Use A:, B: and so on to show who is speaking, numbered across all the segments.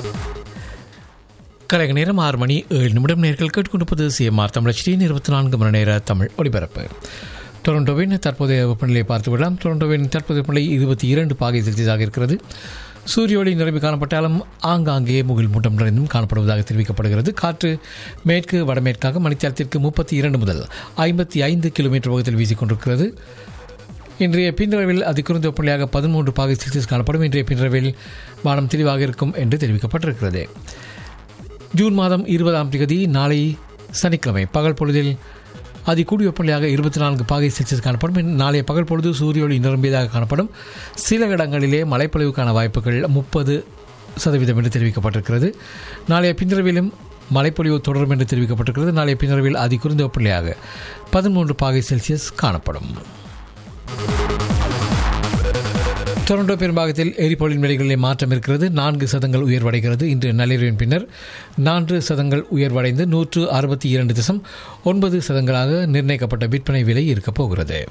A: கலைக நேரம் ஆறு மணி ஏழு நிமிடம் நேர்கள் கேட்டுக்கொண்டிருப்பது சிஎம்ஆர் தமிழச்சியின் இருபத்தி நான்கு மணி நேர தமிழ் ஒலிபரப்பு டொரண்டோவின் தற்போதைய வெப்பநிலையை பார்த்து விடலாம் டொரண்டோவின் தற்போதைய வெப்பநிலை இருபத்தி இரண்டு பாகை செல்சியஸாக இருக்கிறது சூரிய ஒளி நிரம்பி காணப்பட்டாலும் ஆங்காங்கே முகில் மூட்டம் நிறைந்தும் காணப்படுவதாக தெரிவிக்கப்படுகிறது காற்று மேற்கு வடமேற்காக மணித்தியாலத்திற்கு முப்பத்தி இரண்டு முதல் ஐம்பத்தி ஐந்து கிலோமீட்டர் வேகத்தில் வீசிக்கொண்டிருக்கிறது இன்றைய பின்ரவில் அதி குறைந்த வெப்பநிலையாக பதிமூன்று பாகை செல்சியஸ் காணப்படும் இன்றைய பின்ரவில் வானம் தெளிவாக இருக்கும் என்று தெரிவிக்கப்பட்டிருக்கிறது ஜூன் மாதம் இருபதாம் தேதி நாளை சனிக்கிழமை பகல் பொழுதில் அதி கூடிய வெப்பநிலையாக இருபத்தி நான்கு பாகை செல்சியஸ் காணப்படும் இன் நாளைய பகல் பொழுது சூரிய ஒளி நிரம்பியதாக காணப்படும் சில இடங்களிலே மழைப்பொழிவுக்கான வாய்ப்புகள் முப்பது சதவீதம் என்று தெரிவிக்கப்பட்டிருக்கிறது நாளைய பின்ரவிலும் மழைப்பொழிவு தொடரும் என்று தெரிவிக்கப்பட்டிருக்கிறது நாளைய பின்ரவில் அதி குறைந்த வெப்பநிலையாக பதிமூன்று பாகை செல்சியஸ் காணப்படும் டொரண்டோ பெரும்பாகத்தில் எரிபொருளின் விலைகளில் மாற்றம் இருக்கிறது நான்கு சதங்கள் உயர்வடைகிறது இன்று நள்ளிரவின் பின்னர் நான்கு சதங்கள் உயர்வடைந்து நூற்று அறுபத்தி இரண்டு தசம் ஒன்பது சதங்களாக நிர்ணயிக்கப்பட்ட விற்பனை விலை இருக்கப் போகிறது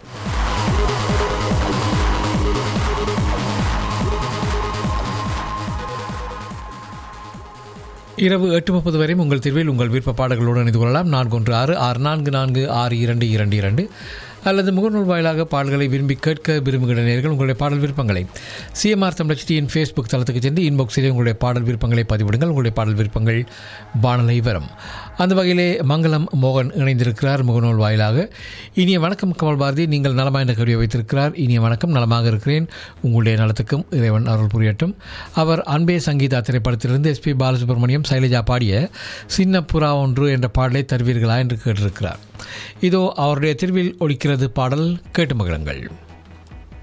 A: இரவு எட்டு முப்பது வரை உங்கள் தீர்வில் உங்கள் விருப்ப பாடல்களுடன் இணைந்து கொள்ளலாம் நான்கு ஒன்று ஆறு ஆறு நான்கு நான்கு ஆறு இரண்டு இரண்டு இரண்டு அல்லது முகநூல் வாயிலாக பாடல்களை விரும்பி கேட்க விரும்புகிற நேர்கள் உங்களுடைய பாடல் விருப்பங்களை சிஎம்ஆர் தமிழச்சியின் ஃபேஸ்புக் தளத்துக்கு சென்று இன்பாக்ஸிலே உங்களுடைய பாடல் விருப்பங்களை பதிவிடுங்கள் உங்களுடைய பாடல் விருப்பங்கள் வானலை வரும் அந்த வகையிலே மங்களம் மோகன் இணைந்திருக்கிறார் முகநூல் வாயிலாக இனிய வணக்கம் கமல் பாரதி நீங்கள் நலமாக என்ற கருவியை வைத்திருக்கிறார் இனிய வணக்கம் நலமாக இருக்கிறேன் உங்களுடைய நலத்துக்கும் இறைவன் அருள் புரியட்டும் அவர் அன்பே சங்கீதா திரைப்படத்திலிருந்து எஸ்பி பாலசுப்ரமணியம் சைலஜா பாடிய சின்ன புறா ஒன்று என்ற பாடலை தருவீர்களா என்று கேட்டிருக்கிறார் இதோ அவருடைய திருவில் ஒழிக்கிறது பாடல் கேட்டு மகிழுங்கள்